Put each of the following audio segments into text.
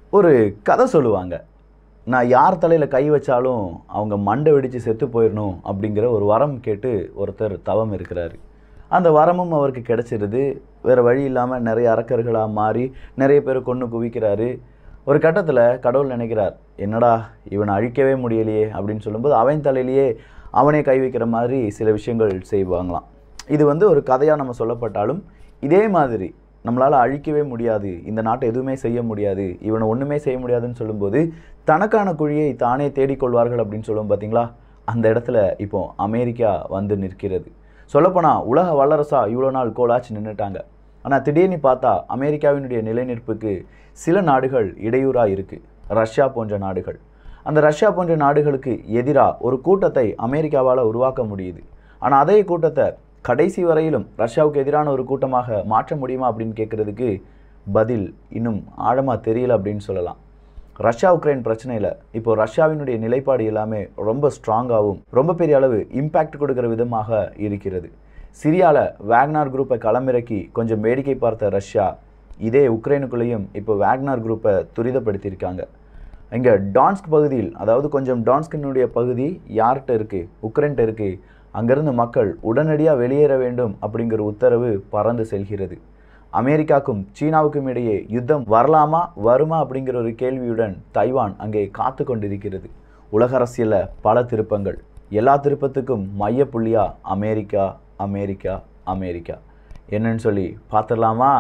ஒரு கதை சொல்லுவாங்க நான் யார் தலையில் கை வச்சாலும் அவங்க மண்டை வெடித்து செத்து போயிடணும் அப்படிங்கிற ஒரு வரம் கேட்டு ஒருத்தர் தவம் இருக்கிறாரு அந்த வரமும் அவருக்கு கிடைச்சிருது வேறு வழி இல்லாமல் நிறைய அரக்கர்களாக மாறி நிறைய பேர் கொன்று குவிக்கிறாரு ஒரு கட்டத்தில் கடவுள் நினைக்கிறார் என்னடா இவனை அழிக்கவே முடியலையே அப்படின்னு சொல்லும்போது அவன் தலையிலேயே அவனே கை வைக்கிற மாதிரி சில விஷயங்கள் செய்வாங்களாம் இது வந்து ஒரு கதையாக நம்ம சொல்லப்பட்டாலும் இதே மாதிரி நம்மளால் அழிக்கவே முடியாது இந்த நாட்டை எதுவுமே செய்ய முடியாது இவனை ஒன்றுமே செய்ய முடியாதுன்னு சொல்லும்போது தனக்கான குழியை தானே தேடிக்கொள்வார்கள் அப்படின்னு சொல்லுவோம் பார்த்தீங்களா அந்த இடத்துல இப்போ அமெரிக்கா வந்து நிற்கிறது சொல்லப்போனால் உலக வல்லரசா இவ்வளோ நாள் கோலாச்சு நின்றுட்டாங்க ஆனால் திடீர்னு பார்த்தா அமெரிக்காவினுடைய நிலைநிற்புக்கு சில நாடுகள் இடையூறாக இருக்குது ரஷ்யா போன்ற நாடுகள் அந்த ரஷ்யா போன்ற நாடுகளுக்கு எதிராக ஒரு கூட்டத்தை அமெரிக்காவால் உருவாக்க முடியுது ஆனால் அதே கூட்டத்தை கடைசி வரையிலும் ரஷ்யாவுக்கு எதிரான ஒரு கூட்டமாக மாற்ற முடியுமா அப்படின்னு கேட்குறதுக்கு பதில் இன்னும் ஆழமாக தெரியல அப்படின்னு சொல்லலாம் ரஷ்யா உக்ரைன் பிரச்சனையில் இப்போ ரஷ்யாவினுடைய நிலைப்பாடு எல்லாமே ரொம்ப ஸ்ட்ராங்காகவும் ரொம்ப பெரிய அளவு இம்பேக்ட் கொடுக்குற விதமாக இருக்கிறது சிரியாவில் வேக்னார் குரூப்பை களமிறக்கி கொஞ்சம் வேடிக்கை பார்த்த ரஷ்யா இதே உக்ரைனுக்குள்ளேயும் இப்போ வேக்னார் குரூப்பை துரிதப்படுத்தியிருக்காங்க இங்கே டான்ஸ்க் பகுதியில் அதாவது கொஞ்சம் டான்ஸ்கினுடைய பகுதி யார்கிட்ட இருக்குது உக்ரைன்ட்ட இருக்குது அங்கேருந்து மக்கள் உடனடியாக வெளியேற வேண்டும் அப்படிங்கிற உத்தரவு பறந்து செல்கிறது அமெரிக்காவுக்கும் சீனாவுக்கும் இடையே யுத்தம் வரலாமா வருமா அப்படிங்கிற ஒரு கேள்வியுடன் தைவான் அங்கே காத்து கொண்டிருக்கிறது உலக அரசியலில் பல திருப்பங்கள் எல்லா திருப்பத்துக்கும் மையப்புள்ளியா அமெரிக்கா அமெரிக்கா அமெரிக்கா என்னன்னு சொல்லி பார்த்துடலாமா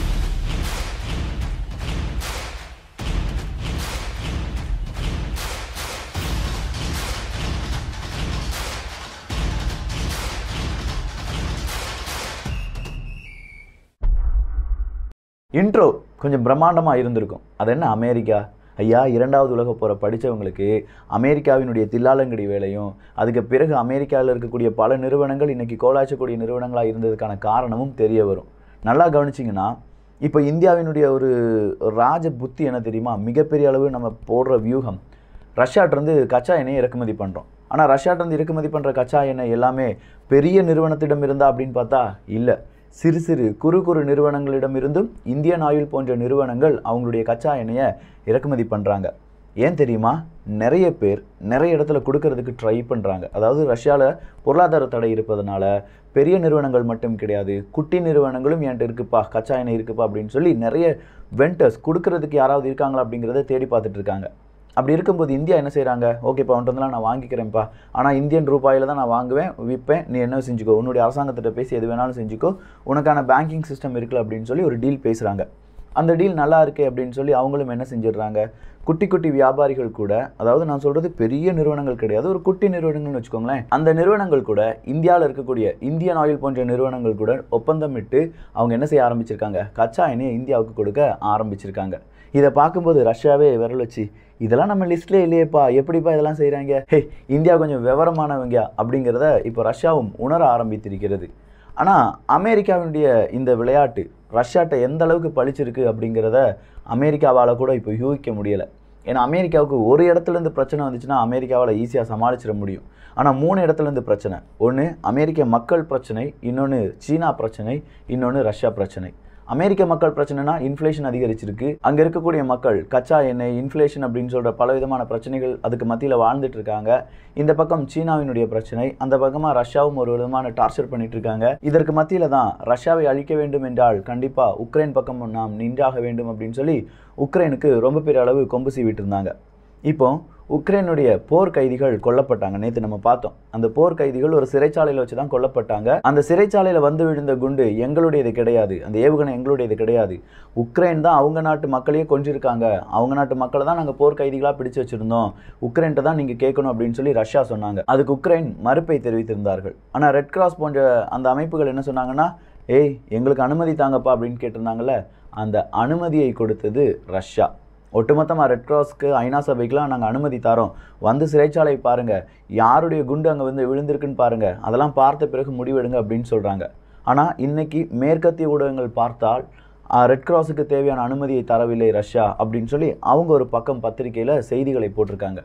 இன்ட்ரோ கொஞ்சம் பிரம்மாண்டமாக இருந்திருக்கும் அது என்ன அமெரிக்கா ஐயா இரண்டாவது உலக போகிற படித்தவங்களுக்கு அமெரிக்காவினுடைய தில்லாலங்கடி வேலையும் அதுக்கு பிறகு அமெரிக்காவில் இருக்கக்கூடிய பல நிறுவனங்கள் இன்றைக்கி கோலாச்சக்கூடிய நிறுவனங்களாக இருந்ததுக்கான காரணமும் தெரிய வரும் நல்லா கவனிச்சிங்கன்னா இப்போ இந்தியாவினுடைய ஒரு ராஜ புத்தி என்ன தெரியுமா மிகப்பெரிய அளவு நம்ம போடுற வியூகம் ரஷ்யாட்டிருந்து கச்சா எண்ணெயை இறக்குமதி பண்ணுறோம் ஆனால் ரஷ்யாட்டிருந்து இறக்குமதி பண்ணுற கச்சா எண்ணெய் எல்லாமே பெரிய நிறுவனத்திடம் இருந்தா அப்படின்னு பார்த்தா இல்லை சிறு சிறு குறு குறு நிறுவனங்களிடமிருந்தும் இந்தியன் ஆயில் போன்ற நிறுவனங்கள் அவங்களுடைய கச்சா எண்ணெயை இறக்குமதி பண்ணுறாங்க ஏன் தெரியுமா நிறைய பேர் நிறைய இடத்துல கொடுக்கறதுக்கு ட்ரை பண்ணுறாங்க அதாவது ரஷ்யாவில் பொருளாதார தடை இருப்பதனால பெரிய நிறுவனங்கள் மட்டும் கிடையாது குட்டி நிறுவனங்களும் என்கிட்ட இருக்குப்பா கச்சா எண்ணெய் இருக்குப்பா அப்படின்னு சொல்லி நிறைய வெண்டர்ஸ் கொடுக்கறதுக்கு யாராவது இருக்காங்களா அப்படிங்கிறத தேடி பார்த்துட்டு இருக்காங்க அப்படி இருக்கும்போது இந்தியா என்ன செய்கிறாங்க ஓகேப்பா வந்துலாம் நான் வாங்கிக்கிறேன்ப்பா ஆனால் இந்தியன் ரூபாயில் தான் நான் வாங்குவேன் விற்பேன் நீ என்ன செஞ்சுக்கோ உன்னுடைய அரசாங்கத்திட்ட பேசி எது வேணாலும் செஞ்சுக்கோ உனக்கான பேங்கிங் சிஸ்டம் இருக்குல்ல அப்படின்னு சொல்லி ஒரு டீல் பேசுகிறாங்க அந்த டீல் நல்லா இருக்கே அப்படின்னு சொல்லி அவங்களும் என்ன செஞ்சிடுறாங்க குட்டி குட்டி வியாபாரிகள் கூட அதாவது நான் சொல்கிறது பெரிய நிறுவனங்கள் கிடையாது ஒரு குட்டி நிறுவனங்கள்னு வச்சுக்கோங்களேன் அந்த நிறுவனங்கள் கூட இந்தியாவில் இருக்கக்கூடிய இந்தியன் ஆயில் போன்ற நிறுவனங்கள் கூட ஒப்பந்தமிட்டு அவங்க என்ன செய்ய ஆரம்பிச்சிருக்காங்க கச்சா எண்ணெயை இந்தியாவுக்கு கொடுக்க ஆரம்பிச்சிருக்காங்க இதை பார்க்கும்போது ரஷ்யாவே விரல் வச்சு இதெல்லாம் நம்ம லிஸ்ட்லேயே இல்லையேப்பா எப்படிப்பா இதெல்லாம் செய்கிறாங்க ஹே இந்தியா கொஞ்சம் விவரமானவங்க அப்படிங்கிறத இப்போ ரஷ்யாவும் உணர ஆரம்பித்திருக்கிறது ஆனால் அமெரிக்காவினுடைய இந்த விளையாட்டு ரஷ்யாட்ட எந்த அளவுக்கு பழிச்சிருக்கு அப்படிங்கிறத அமெரிக்காவால் கூட இப்போ யூகிக்க முடியலை ஏன்னா அமெரிக்காவுக்கு ஒரு இடத்துலேருந்து பிரச்சனை வந்துச்சுன்னா அமெரிக்காவால் ஈஸியாக சமாளிச்சிட முடியும் ஆனால் மூணு இடத்துலேருந்து பிரச்சனை ஒன்று அமெரிக்க மக்கள் பிரச்சனை இன்னொன்று சீனா பிரச்சனை இன்னொன்று ரஷ்யா பிரச்சனை அமெரிக்க மக்கள் பிரச்சனைனா இன்ஃப்ளேஷன் அதிகரிச்சிருக்கு அங்கே இருக்கக்கூடிய மக்கள் கச்சா எண்ணெய் இன்ஃப்ளேஷன் அப்படின்னு சொல்கிற பல விதமான பிரச்சனைகள் அதுக்கு மத்தியில் வாழ்ந்துட்டு இருக்காங்க இந்த பக்கம் சீனாவினுடைய பிரச்சனை அந்த பக்கமாக ரஷ்யாவும் ஒரு விதமான டார்ச்சர் பண்ணிட்டு இருக்காங்க இதற்கு மத்தியில் தான் ரஷ்யாவை அழிக்க வேண்டும் என்றால் கண்டிப்பாக உக்ரைன் பக்கம் நாம் நின்றாக வேண்டும் அப்படின்னு சொல்லி உக்ரைனுக்கு ரொம்ப பெரிய அளவு கொம்பு சீவிட்டு இருந்தாங்க இப்போ உக்ரைனுடைய போர் கைதிகள் கொல்லப்பட்டாங்க நேற்று நம்ம பார்த்தோம் அந்த போர் கைதிகள் ஒரு சிறைச்சாலையில் வச்சு தான் கொல்லப்பட்டாங்க அந்த சிறைச்சாலையில் வந்து விழுந்த குண்டு எங்களுடையது கிடையாது அந்த ஏவுகணை எங்களுடையது கிடையாது உக்ரைன் தான் அவங்க நாட்டு மக்களையே கொண்டிருக்காங்க அவங்க நாட்டு மக்களை தான் நாங்கள் போர் கைதிகளாக பிடிச்சு வச்சுருந்தோம் உக்ரைன்ட்ட தான் நீங்கள் கேட்கணும் அப்படின்னு சொல்லி ரஷ்யா சொன்னாங்க அதுக்கு உக்ரைன் மறுப்பை தெரிவித்திருந்தார்கள் ஆனால் ரெட் கிராஸ் போன்ற அந்த அமைப்புகள் என்ன சொன்னாங்கன்னா ஏய் எங்களுக்கு அனுமதி தாங்கப்பா அப்படின்னு கேட்டிருந்தாங்கல்ல அந்த அனுமதியை கொடுத்தது ரஷ்யா ஒட்டுமொத்தமாக ரெட் கிராஸ்க்கு ஐநா சபைக்கெலாம் நாங்கள் அனுமதி தரோம் வந்து சிறைச்சாலை பாருங்கள் யாருடைய குண்டு அங்கே வந்து விழுந்திருக்குன்னு பாருங்கள் அதெல்லாம் பார்த்த பிறகு முடிவெடுங்க அப்படின்னு சொல்கிறாங்க ஆனால் இன்னைக்கு மேற்கத்திய ஊடகங்கள் பார்த்தால் ரெட் கிராஸுக்கு தேவையான அனுமதியை தரவில்லை ரஷ்யா அப்படின்னு சொல்லி அவங்க ஒரு பக்கம் பத்திரிகையில் செய்திகளை போட்டிருக்காங்க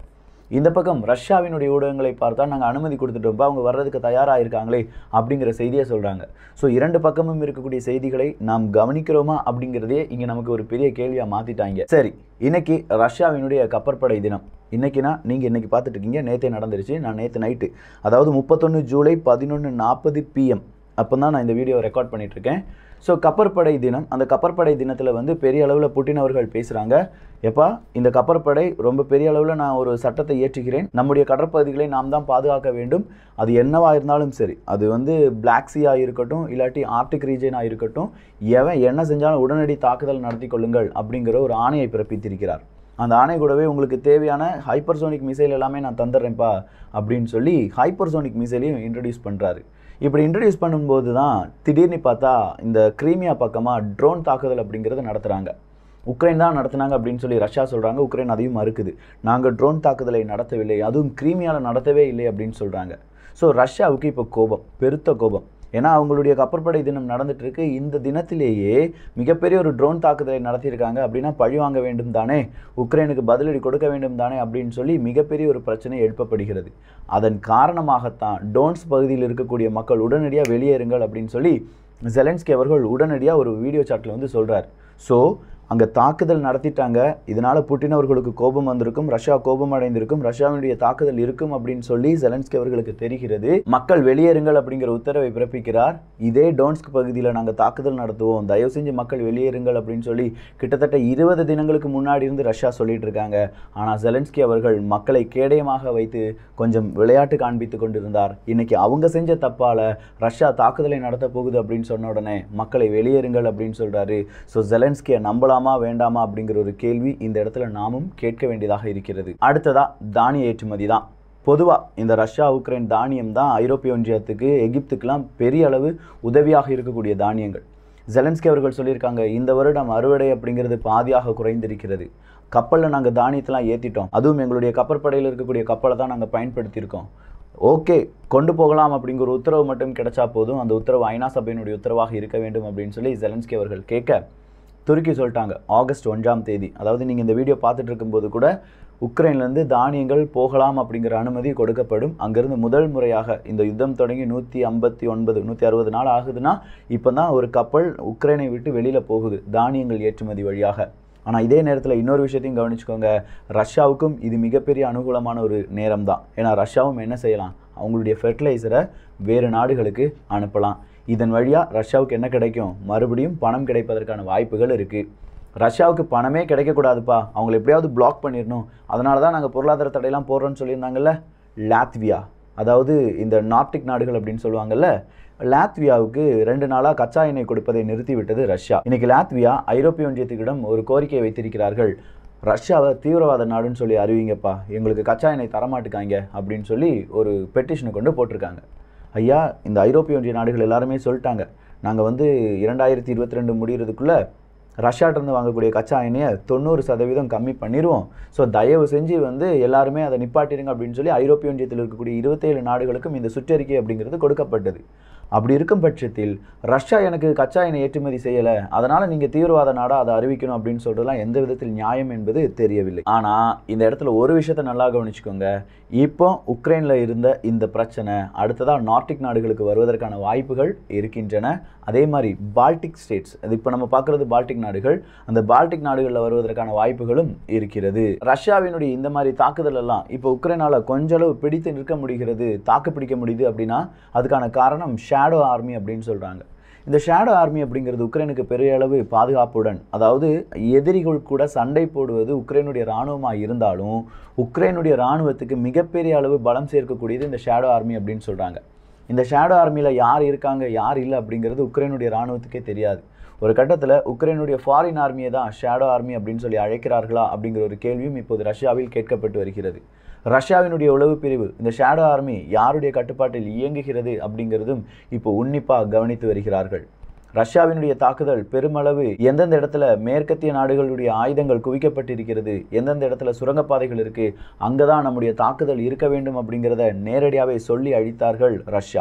இந்த பக்கம் ரஷ்யாவினுடைய ஊடகங்களை பார்த்தா நாங்கள் அனுமதி கொடுத்துட்டோம்ப்பா அவங்க வர்றதுக்கு தயாராக இருக்காங்களே அப்படிங்கிற செய்தியை சொல்கிறாங்க ஸோ இரண்டு பக்கமும் இருக்கக்கூடிய செய்திகளை நாம் கவனிக்கிறோமா அப்படிங்கிறதே இங்கே நமக்கு ஒரு பெரிய கேள்வியாக மாற்றிட்டாங்க சரி இன்னைக்கு ரஷ்யாவினுடைய கப்பற்படை தினம் இன்னைக்குனா நீங்கள் இன்னைக்கு பார்த்துட்டு இருக்கீங்க நேற்றே நடந்துருச்சு நான் நேற்று நைட்டு அதாவது முப்பத்தொன்று ஜூலை பதினொன்று நாற்பது பிஎம் அப்போ தான் நான் இந்த வீடியோ ரெக்கார்ட் பண்ணிட்டு இருக்கேன் ஸோ கப்பற்படை தினம் அந்த கப்பற்படை தினத்தில் வந்து பெரிய அளவில் புட்டின் அவர்கள் பேசுகிறாங்க எப்பா இந்த கப்பற்படை ரொம்ப பெரிய அளவில் நான் ஒரு சட்டத்தை இயற்றுகிறேன் நம்முடைய கடற்பகுதிகளை நாம் தான் பாதுகாக்க வேண்டும் அது என்னவா இருந்தாலும் சரி அது வந்து பிளாக் சீயாக இருக்கட்டும் இல்லாட்டி ஆர்டிக் ரீஜனாக இருக்கட்டும் எவன் என்ன செஞ்சாலும் உடனடி தாக்குதல் நடத்தி கொள்ளுங்கள் அப்படிங்கிற ஒரு ஆணையை பிறப்பித்திருக்கிறார் அந்த ஆணை கூடவே உங்களுக்கு தேவையான ஹைப்பர்சோனிக் மிசைல் எல்லாமே நான் தந்துடுறேன்ப்பா அப்படின்னு சொல்லி ஹைப்பர்சோனிக் மிசைலையும் இன்ட்ரடியூஸ் பண்ணுறாரு இப்படி இன்ட்ரடியூஸ் பண்ணும்போது தான் திடீர்னு பார்த்தா இந்த கிரீமியா பக்கமாக ட்ரோன் தாக்குதல் அப்படிங்கிறது நடத்துகிறாங்க உக்ரைன் தான் நடத்துனாங்க அப்படின்னு சொல்லி ரஷ்யா சொல்கிறாங்க உக்ரைன் அதையும் மறுக்குது நாங்கள் ட்ரோன் தாக்குதலை நடத்தவில்லை அதுவும் கிரீமியாவில் நடத்தவே இல்லை அப்படின்னு சொல்கிறாங்க ஸோ ரஷ்யாவுக்கு இப்போ கோபம் பெருத்த கோபம் ஏன்னா அவங்களுடைய கப்பற்படை தினம் நடந்துட்டு இருக்கு இந்த தினத்திலேயே மிகப்பெரிய ஒரு ட்ரோன் தாக்குதலை நடத்தியிருக்காங்க அப்படின்னா பழி வாங்க வேண்டும் தானே உக்ரைனுக்கு பதிலடி கொடுக்க வேண்டும் தானே அப்படின்னு சொல்லி மிகப்பெரிய ஒரு பிரச்சனை எழுப்பப்படுகிறது அதன் காரணமாகத்தான் டோன்ஸ் பகுதியில் இருக்கக்கூடிய மக்கள் உடனடியாக வெளியேறுங்கள் அப்படின்னு சொல்லி ஜெலன்ஸ்கி அவர்கள் உடனடியாக ஒரு வீடியோ சாட்டில் வந்து சொல்கிறார் ஸோ அங்கே தாக்குதல் நடத்திட்டாங்க இதனால் புட்டின் அவர்களுக்கு கோபம் வந்திருக்கும் ரஷ்யா கோபம் அடைந்திருக்கும் ரஷ்யாவினுடைய தாக்குதல் இருக்கும் அப்படின்னு சொல்லி ஜெலன்ஸ்கி அவர்களுக்கு தெரிகிறது மக்கள் வெளியேறுங்கள் அப்படிங்கிற உத்தரவை பிறப்பிக்கிறார் இதே டோன்ஸ்க் பகுதியில் நாங்கள் தாக்குதல் நடத்துவோம் தயவு செஞ்சு மக்கள் வெளியேறுங்கள் அப்படின்னு சொல்லி கிட்டத்தட்ட இருபது தினங்களுக்கு முன்னாடி இருந்து ரஷ்யா சொல்லிட்டு இருக்காங்க ஆனால் ஜெலன்ஸ்கி அவர்கள் மக்களை கேடயமாக வைத்து கொஞ்சம் விளையாட்டு காண்பித்து கொண்டிருந்தார் இன்னைக்கு அவங்க செஞ்ச தப்பால ரஷ்யா தாக்குதலை நடத்த போகுது அப்படின்னு சொன்ன உடனே மக்களை வெளியேறுங்கள் அப்படின்னு சொல்றாரு ஸோ ஜெலன்ஸ்கியை நம்பலாமா வேண்டாமா அப்படிங்கிற ஒரு கேள்வி இந்த இடத்துல நாமும் கேட்க வேண்டியதாக இருக்கிறது அடுத்ததா தானிய ஏற்றுமதி தான் பொதுவாக இந்த ரஷ்யா உக்ரைன் தானியம் தான் ஐரோப்பிய ஒன்றியத்துக்கு எகிப்துக்கெல்லாம் பெரிய அளவு உதவியாக இருக்கக்கூடிய தானியங்கள் ஜெலன்ஸ்கி அவர்கள் சொல்லியிருக்காங்க இந்த வருடம் அறுவடை அப்படிங்கிறது பாதியாக குறைந்திருக்கிறது கப்பலில் நாங்கள் தானியத்தெல்லாம் ஏற்றிட்டோம் அதுவும் எங்களுடைய கப்பற்படையில் இருக்கக்கூடிய கப்பலை தான் நாங்கள் பயன்படுத்தியிருக்கோம் ஓகே கொண்டு போகலாம் அப்படிங்கிற ஒரு உத்தரவு மட்டும் கிடைச்சா போதும் அந்த உத்தரவு ஐநா சபையினுடைய உத்தரவாக இருக்க வேண்டும் அப்படின்னு சொல்லி ஜெலன்ஸ்கி அவர்கள் கேட்க துருக்கி சொல்லிட்டாங்க ஆகஸ்ட் ஒன்றாம் தேதி அதாவது நீங்கள் இந்த வீடியோ பார்த்துட்டு இருக்கும்போது கூட உக்ரைன்லேருந்து தானியங்கள் போகலாம் அப்படிங்கிற அனுமதி கொடுக்கப்படும் அங்கேருந்து முதல் முறையாக இந்த யுத்தம் தொடங்கி நூற்றி ஐம்பத்தி ஒன்பது நூற்றி அறுபது நாள் ஆகுதுன்னா இப்போ தான் ஒரு கப்பல் உக்ரைனை விட்டு வெளியில் போகுது தானியங்கள் ஏற்றுமதி வழியாக ஆனால் இதே நேரத்தில் இன்னொரு விஷயத்தையும் கவனிச்சுக்கோங்க ரஷ்யாவுக்கும் இது மிகப்பெரிய அனுகூலமான ஒரு நேரம் தான் ஏன்னா ரஷ்யாவும் என்ன செய்யலாம் அவங்களுடைய ஃபெர்டிலைசரை வேறு நாடுகளுக்கு அனுப்பலாம் இதன் வழியாக ரஷ்யாவுக்கு என்ன கிடைக்கும் மறுபடியும் பணம் கிடைப்பதற்கான வாய்ப்புகள் இருக்குது ரஷ்யாவுக்கு பணமே கிடைக்கக்கூடாதுப்பா அவங்களை எப்படியாவது பிளாக் பண்ணிடணும் அதனால தான் நாங்கள் பொருளாதார தடையெல்லாம் போடுறோன்னு சொல்லியிருந்தாங்கல்ல லாத்வியா அதாவது இந்த நார்டிக் நாடுகள் அப்படின்னு சொல்லுவாங்கல்ல லாத்வியாவுக்கு ரெண்டு நாளாக கச்சா எண்ணெய் கொடுப்பதை நிறுத்திவிட்டது ரஷ்யா இன்னைக்கு லாத்வியா ஐரோப்பிய ஒன்றியத்துக்கிடம் ஒரு கோரிக்கை வைத்திருக்கிறார்கள் ரஷ்யாவை தீவிரவாத நாடுன்னு சொல்லி அறிவிங்கப்பா எங்களுக்கு கச்சா எண்ணெய் தரமாட்டுக்காங்க அப்படின்னு சொல்லி ஒரு பெட்டிஷனை கொண்டு போட்டிருக்காங்க ஐயா இந்த ஐரோப்பிய ஒன்றிய நாடுகள் எல்லாருமே சொல்லிட்டாங்க நாங்கள் வந்து இரண்டாயிரத்தி இருபத்தி ரெண்டு முடிகிறதுக்குள்ளே ரஷ்யாட்டிருந்து வாங்கக்கூடிய கச்சா எண்ணெயை தொண்ணூறு சதவீதம் கம்மி பண்ணிடுவோம் ஸோ தயவு செஞ்சு வந்து எல்லாருமே அதை நிப்பாட்டிடுங்க அப்படின்னு சொல்லி ஐரோப்பிய ஒன்றியத்தில் இருக்கக்கூடிய இருபத்தேழு நாடுகளுக்கும் இந்த சுற்றறிக்கை அப்படிங்கிறது கொடுக்கப்பட்டது அப்படி இருக்கும் பட்சத்தில் ரஷ்யா எனக்கு கச்சா எண்ணெய் ஏற்றுமதி செய்யலை அதனால் நீங்கள் தீவிரவாத நாடாக அதை அறிவிக்கணும் அப்படின்னு சொல்கிறதுலாம் எந்த விதத்தில் நியாயம் என்பது தெரியவில்லை ஆனால் இந்த இடத்துல ஒரு விஷயத்தை நல்லா கவனிச்சுக்கோங்க இப்போ உக்ரைனில் இருந்த இந்த பிரச்சனை அடுத்ததாக நார்டிக் நாடுகளுக்கு வருவதற்கான வாய்ப்புகள் இருக்கின்றன அதே மாதிரி பால்டிக் ஸ்டேட்ஸ் அது இப்போ நம்ம பார்க்குறது பால்டிக் நாடுகள் அந்த பால்டிக் நாடுகளில் வருவதற்கான வாய்ப்புகளும் இருக்கிறது ரஷ்யாவினுடைய இந்த மாதிரி தாக்குதல் எல்லாம் இப்போ உக்ரைனால் கொஞ்சளவு பிடித்து நிற்க முடிகிறது தாக்கு பிடிக்க முடியுது அப்படின்னா அதுக்கான காரணம் ஷேடோ ஆர்மி அப்படின்னு சொல்கிறாங்க இந்த ஷேடோ ஆர்மி அப்படிங்கிறது உக்ரைனுக்கு பெரிய அளவு பாதுகாப்புடன் அதாவது எதிரிகள் கூட சண்டை போடுவது உக்ரைனுடைய இராணுவமாக இருந்தாலும் உக்ரைனுடைய இராணுவத்துக்கு மிகப்பெரிய அளவு பலம் சேர்க்கக்கூடியது இந்த ஷேடோ ஆர்மி அப்படின்னு சொல்கிறாங்க இந்த ஷேடோ ஆர்மியில் யார் இருக்காங்க யார் இல்லை அப்படிங்கிறது உக்ரைனுடைய இராணுவத்துக்கே தெரியாது ஒரு கட்டத்தில் உக்ரைனுடைய ஃபாரின் ஆர்மியை தான் ஷேடோ ஆர்மி அப்படின்னு சொல்லி அழைக்கிறார்களா அப்படிங்கிற ஒரு கேள்வியும் இப்போது ரஷ்யாவில் கேட்கப்பட்டு வருகிறது ரஷ்யாவினுடைய உளவு பிரிவு இந்த ஷேடோ ஆர்மி யாருடைய கட்டுப்பாட்டில் இயங்குகிறது அப்படிங்கிறதும் இப்போ உன்னிப்பாக கவனித்து வருகிறார்கள் ரஷ்யாவினுடைய தாக்குதல் பெருமளவு எந்தெந்த இடத்துல மேற்கத்திய நாடுகளுடைய ஆயுதங்கள் குவிக்கப்பட்டிருக்கிறது எந்தெந்த இடத்துல சுரங்கப்பாதைகள் இருக்குது அங்கே தான் நம்முடைய தாக்குதல் இருக்க வேண்டும் அப்படிங்கிறத நேரடியாகவே சொல்லி அழித்தார்கள் ரஷ்யா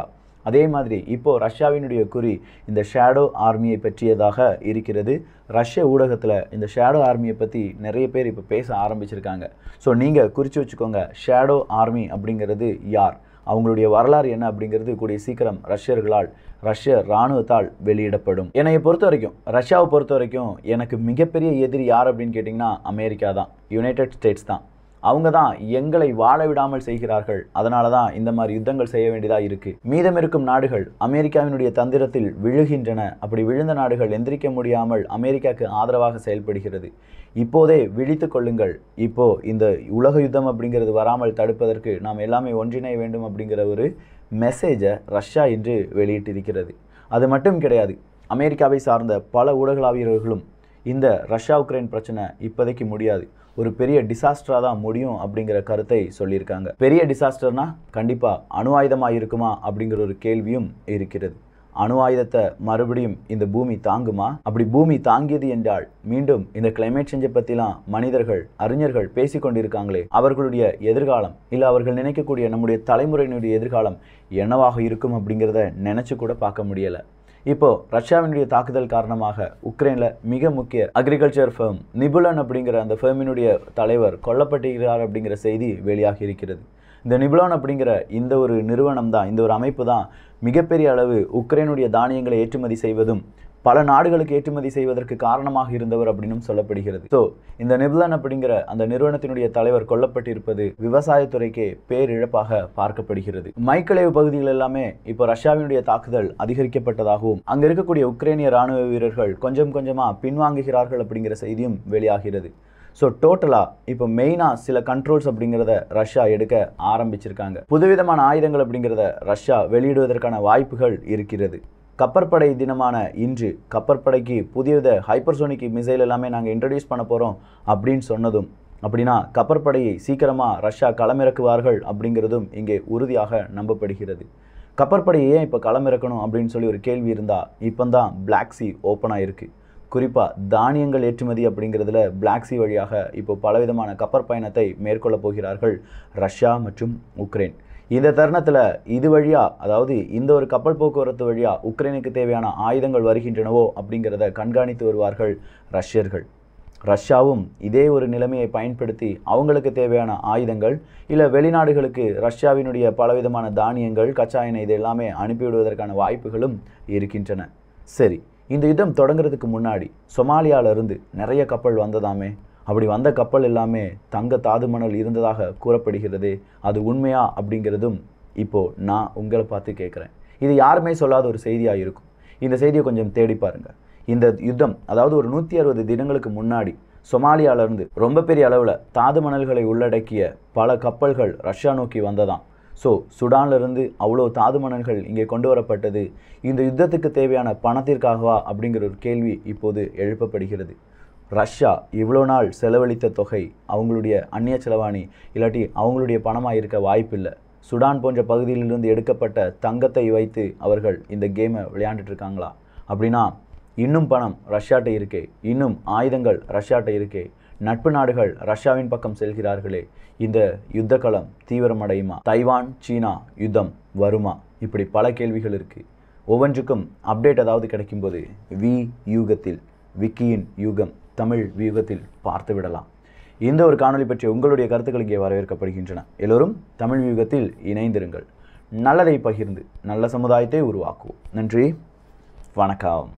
அதே மாதிரி இப்போ ரஷ்யாவினுடைய குறி இந்த ஷேடோ ஆர்மியை பற்றியதாக இருக்கிறது ரஷ்ய ஊடகத்தில் இந்த ஷேடோ ஆர்மியை பற்றி நிறைய பேர் இப்போ பேச ஆரம்பிச்சிருக்காங்க ஸோ நீங்கள் குறித்து வச்சுக்கோங்க ஷேடோ ஆர்மி அப்படிங்கிறது யார் அவங்களுடைய வரலாறு என்ன அப்படிங்கிறது கூடிய சீக்கிரம் ரஷ்யர்களால் ரஷ்ய இராணுவத்தால் வெளியிடப்படும் என்னை பொறுத்த வரைக்கும் ரஷ்யாவை பொறுத்த வரைக்கும் எனக்கு மிகப்பெரிய எதிரி யார் அப்படின்னு கேட்டிங்கன்னா அமெரிக்கா தான் யுனைடெட் ஸ்டேட்ஸ் தான் அவங்க தான் எங்களை வாழ விடாமல் செய்கிறார்கள் அதனால தான் இந்த மாதிரி யுத்தங்கள் செய்ய வேண்டியதாக இருக்குது மீதம் இருக்கும் நாடுகள் அமெரிக்காவினுடைய தந்திரத்தில் விழுகின்றன அப்படி விழுந்த நாடுகள் எந்திரிக்க முடியாமல் அமெரிக்காவுக்கு ஆதரவாக செயல்படுகிறது இப்போதே விழித்து கொள்ளுங்கள் இப்போ இந்த உலக யுத்தம் அப்படிங்கிறது வராமல் தடுப்பதற்கு நாம் எல்லாமே ஒன்றிணைய வேண்டும் அப்படிங்கிற ஒரு மெசேஜை ரஷ்யா இன்று வெளியிட்டிருக்கிறது அது மட்டும் கிடையாது அமெரிக்காவை சார்ந்த பல ஊடகளாவியர்களும் இந்த ரஷ்யா உக்ரைன் பிரச்சனை இப்போதைக்கு முடியாது ஒரு பெரிய டிசாஸ்டராக தான் முடியும் அப்படிங்கிற கருத்தை சொல்லியிருக்காங்க பெரிய டிசாஸ்டர்னா கண்டிப்பாக அணு ஆயுதமாக இருக்குமா அப்படிங்கிற ஒரு கேள்வியும் இருக்கிறது அணு ஆயுதத்தை மறுபடியும் இந்த பூமி தாங்குமா அப்படி பூமி தாங்கியது என்றால் மீண்டும் இந்த கிளைமேட் சேஞ்சை பற்றிலாம் மனிதர்கள் அறிஞர்கள் பேசி கொண்டிருக்காங்களே அவர்களுடைய எதிர்காலம் இல்லை அவர்கள் நினைக்கக்கூடிய நம்முடைய தலைமுறையினுடைய எதிர்காலம் என்னவாக இருக்கும் அப்படிங்கிறத நினச்சி கூட பார்க்க முடியலை இப்போ ரஷ்யாவினுடைய தாக்குதல் காரணமாக உக்ரைனில் மிக முக்கிய அக்ரிகல்ச்சர் ஃபேம் நிபுலன் அப்படிங்கிற அந்த ஃபேமினுடைய தலைவர் கொல்லப்பட்டிருக்கிறார் அப்படிங்கிற செய்தி வெளியாகி இருக்கிறது இந்த நிபுலன் அப்படிங்கிற இந்த ஒரு நிறுவனம் தான் இந்த ஒரு அமைப்பு தான் மிகப்பெரிய அளவு உக்ரைனுடைய தானியங்களை ஏற்றுமதி செய்வதும் பல நாடுகளுக்கு ஏற்றுமதி செய்வதற்கு காரணமாக இருந்தவர் அப்படின்னு சொல்லப்படுகிறது ஸோ இந்த நிபுலன் அப்படிங்கிற அந்த நிறுவனத்தினுடைய தலைவர் கொல்லப்பட்டிருப்பது விவசாயத்துறைக்கே பேரிழப்பாக பார்க்கப்படுகிறது மைக்கலேவ் பகுதிகள் எல்லாமே இப்போ ரஷ்யாவினுடைய தாக்குதல் அதிகரிக்கப்பட்டதாகவும் அங்க இருக்கக்கூடிய உக்ரைனிய ராணுவ வீரர்கள் கொஞ்சம் கொஞ்சமா பின்வாங்குகிறார்கள் அப்படிங்கிற செய்தியும் வெளியாகிறது ஸோ டோட்டலாக இப்போ மெயினாக சில கண்ட்ரோல்ஸ் அப்படிங்கிறத ரஷ்யா எடுக்க ஆரம்பிச்சிருக்காங்க புதுவிதமான ஆயுதங்கள் அப்படிங்கிறத ரஷ்யா வெளியிடுவதற்கான வாய்ப்புகள் இருக்கிறது கப்பற்படை தினமான இன்று கப்பற்படைக்கு புதியவித ஹைப்பர்சோனிக் மிசைல் எல்லாமே நாங்கள் இன்ட்ரடியூஸ் பண்ண போகிறோம் அப்படின்னு சொன்னதும் அப்படின்னா கப்பற்படையை சீக்கிரமாக ரஷ்யா களமிறக்குவார்கள் அப்படிங்கிறதும் இங்கே உறுதியாக நம்பப்படுகிறது கப்பற்படையை ஏன் இப்போ களமிறக்கணும் அப்படின்னு சொல்லி ஒரு கேள்வி இருந்தால் இப்போ தான் பிளாக் சி ஓப்பன் ஆயிருக்கு குறிப்பாக தானியங்கள் ஏற்றுமதி அப்படிங்கிறதுல பிளாக் சி வழியாக இப்போ பலவிதமான கப்பற் பயணத்தை மேற்கொள்ள போகிறார்கள் ரஷ்யா மற்றும் உக்ரைன் இந்த தருணத்தில் இது வழியாக அதாவது இந்த ஒரு கப்பல் போக்குவரத்து வழியாக உக்ரைனுக்கு தேவையான ஆயுதங்கள் வருகின்றனவோ அப்படிங்கிறத கண்காணித்து வருவார்கள் ரஷ்யர்கள் ரஷ்யாவும் இதே ஒரு நிலைமையை பயன்படுத்தி அவங்களுக்கு தேவையான ஆயுதங்கள் இல்லை வெளிநாடுகளுக்கு ரஷ்யாவினுடைய பலவிதமான தானியங்கள் கச்சா எண்ணெய் இது எல்லாமே அனுப்பிவிடுவதற்கான வாய்ப்புகளும் இருக்கின்றன சரி இந்த யுத்தம் தொடங்குறதுக்கு முன்னாடி சொமாலியால இருந்து நிறைய கப்பல் வந்ததாமே அப்படி வந்த கப்பல் எல்லாமே தங்க தாது மணல் இருந்ததாக கூறப்படுகிறது அது உண்மையா அப்படிங்கிறதும் இப்போ நான் உங்களை பார்த்து கேட்குறேன் இது யாருமே சொல்லாத ஒரு செய்தியாக இருக்கும் இந்த செய்தியை கொஞ்சம் தேடி பாருங்க இந்த யுத்தம் அதாவது ஒரு நூற்றி அறுபது தினங்களுக்கு முன்னாடி சொமாலியால இருந்து ரொம்ப பெரிய அளவில் தாது மணல்களை உள்ளடக்கிய பல கப்பல்கள் ரஷ்யா நோக்கி வந்ததாம் ஸோ சுடான்ல இருந்து அவ்வளோ தாது மணல்கள் இங்கே கொண்டு வரப்பட்டது இந்த யுத்தத்துக்கு தேவையான பணத்திற்காகவா அப்படிங்கிற ஒரு கேள்வி இப்போது எழுப்பப்படுகிறது ரஷ்யா இவ்வளோ நாள் செலவழித்த தொகை அவங்களுடைய அந்நிய செலவாணி இல்லாட்டி அவங்களுடைய பணமாக இருக்க வாய்ப்பில்லை சுடான் போன்ற பகுதியிலிருந்து எடுக்கப்பட்ட தங்கத்தை வைத்து அவர்கள் இந்த கேமை விளையாண்டுட்டு இருக்காங்களா அப்படின்னா இன்னும் பணம் ரஷ்யாட்ட இருக்கே இன்னும் ஆயுதங்கள் ரஷ்யாட்ட இருக்கே நட்பு நாடுகள் ரஷ்யாவின் பக்கம் செல்கிறார்களே இந்த யுத்த களம் தீவிரமடையுமா தைவான் சீனா யுத்தம் வருமா இப்படி பல கேள்விகள் இருக்கு ஒவ்வொன்றுக்கும் அப்டேட் ஏதாவது கிடைக்கும்போது வி யூகத்தில் விக்கியின் யூகம் தமிழ் வியூகத்தில் பார்த்து விடலாம் இந்த ஒரு காணொளி பற்றிய உங்களுடைய கருத்துக்கள் இங்கே வரவேற்கப்படுகின்றன எல்லோரும் தமிழ் வியூகத்தில் இணைந்திருங்கள் நல்லதை பகிர்ந்து நல்ல சமுதாயத்தை உருவாக்குவோம் நன்றி வணக்கம்